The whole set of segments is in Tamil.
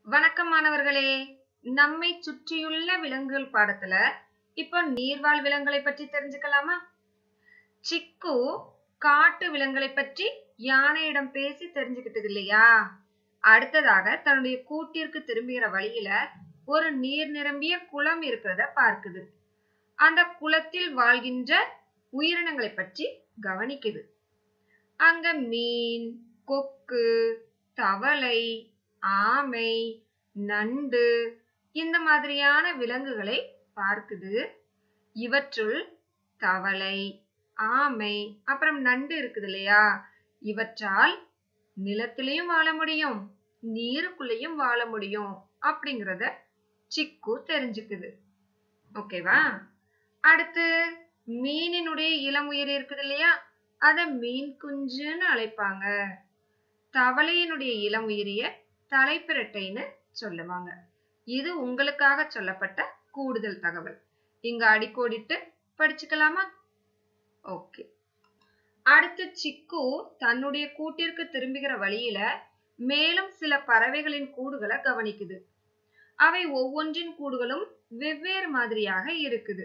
வணக்கம் மாணவர்களே நம்மை சுற்றியுள்ள விலங்குகள் பாடத்துல இப்போ நீர்வாழ் விலங்குகளை பற்றி தெரிஞ்சுக்கலாமா சிக்கு காட்டு விலங்குகளை பற்றி யானையிடம் பேசி தெரிஞ்சுக்கிட்டது இல்லையா அடுத்ததாக தன்னுடைய கூட்டிற்கு திரும்புகிற வழியில ஒரு நீர் நிரம்பிய குளம் இருக்கிறத பார்க்குது அந்த குளத்தில் வாழ்கின்ற உயிரினங்களை பற்றி கவனிக்குது அங்க மீன் கொக்கு தவளை ஆமை நண்டு இந்த மாதிரியான விலங்குகளை பார்க்குது இவற்றுள் தவளை ஆமை அப்புறம் நண்டு இருக்குது இல்லையா இவற்றால் நிலத்திலையும் வாழ முடியும் நீருக்குள்ளேயும் வாழ முடியும் அப்படிங்கிறத சிக்கு தெரிஞ்சுக்குது ஓகேவா அடுத்து மீனினுடைய இளம் உயிர் இருக்குது இல்லையா அத மீன் குஞ்சுன்னு அழைப்பாங்க தவளையினுடைய இளம் உயிரிய தலைப்பிரட்டைன்னு சொல்லுவாங்க இது உங்களுக்காக சொல்லப்பட்ட கூடுதல் தகவல் இங்க அடிக்கோடிட்டு படிச்சுக்கலாமா ஓகே அடுத்து சிக்கு தன்னுடைய கூட்டிற்கு திரும்புகிற வழியில மேலும் சில பறவைகளின் கூடுகளை கவனிக்குது அவை ஒவ்வொன்றின் கூடுகளும் வெவ்வேறு மாதிரியாக இருக்குது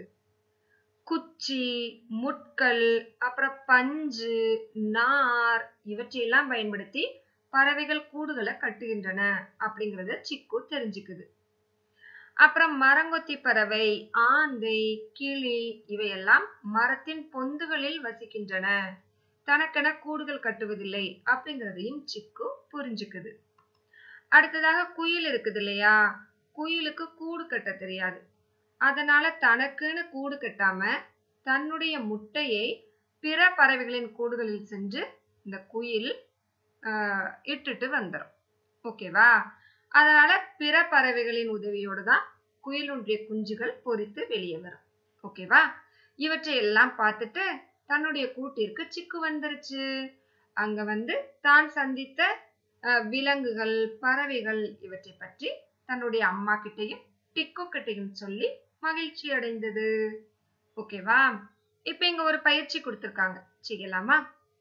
குச்சி முட்கள் அப்புறம் பஞ்சு நார் இவற்றையெல்லாம் பயன்படுத்தி பறவைகள் கூடுகளை கட்டுகின்றன அப்படிங்கறத சிக்கு தெரிஞ்சுக்குது அப்புறம் மரங்கொத்தி பறவை ஆந்தை கிளி இவையெல்லாம் மரத்தின் பொந்துகளில் வசிக்கின்றன தனக்கென கூடுகள் கட்டுவதில்லை அப்படிங்கிறதையும் சிக்கு புரிஞ்சுக்குது அடுத்ததாக குயில் இருக்குது இல்லையா குயிலுக்கு கூடு கட்ட தெரியாது அதனால தனக்குன்னு கூடு கட்டாம தன்னுடைய முட்டையை பிற பறவைகளின் கூடுகளில் சென்று இந்த குயில் இட்டுட்டு வந்துடும் ஓகேவா அதனால பிற பறவைகளின் உதவியோடு தான் குயிலுடைய குஞ்சுகள் பொறித்து வெளியே வரும் ஓகேவா இவற்றை எல்லாம் பார்த்துட்டு தன்னுடைய கூட்டிற்கு சிக்கு வந்துருச்சு அங்க வந்து தான் சந்தித்த விலங்குகள் பறவைகள் இவற்றை பற்றி தன்னுடைய அம்மா கிட்டையும் டிக்கு கிட்டையும் சொல்லி மகிழ்ச்சி அடைந்தது ஓகேவா இப்ப இங்க ஒரு பயிற்சி கொடுத்திருக்காங்க செய்யலாமா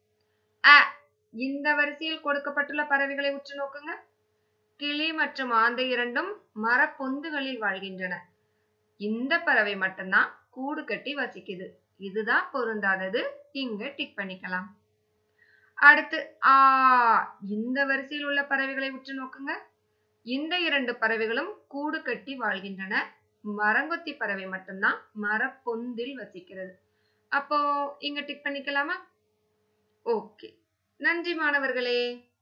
அ இந்த வரிசையில் கொடுக்கப்பட்டுள்ள பறவைகளை உற்று நோக்குங்க கிளி மற்றும் ஆந்தை இரண்டும் மரப்பொந்துகளில் வாழ்கின்றன இந்த பறவை மட்டும்தான் கூடு கட்டி வசிக்குது இதுதான் பொருந்தாதது இங்க டிக் பண்ணிக்கலாம் அடுத்து ஆ இந்த வரிசையில் உள்ள பறவைகளை உற்று நோக்குங்க இந்த இரண்டு பறவைகளும் கூடு கட்டி வாழ்கின்றன மரங்கொத்தி பறவை மட்டும்தான் மரப்பொந்தில் வசிக்கிறது அப்போ இங்க டிக் பண்ணிக்கலாமா ஓகே நன்றி மாணவர்களே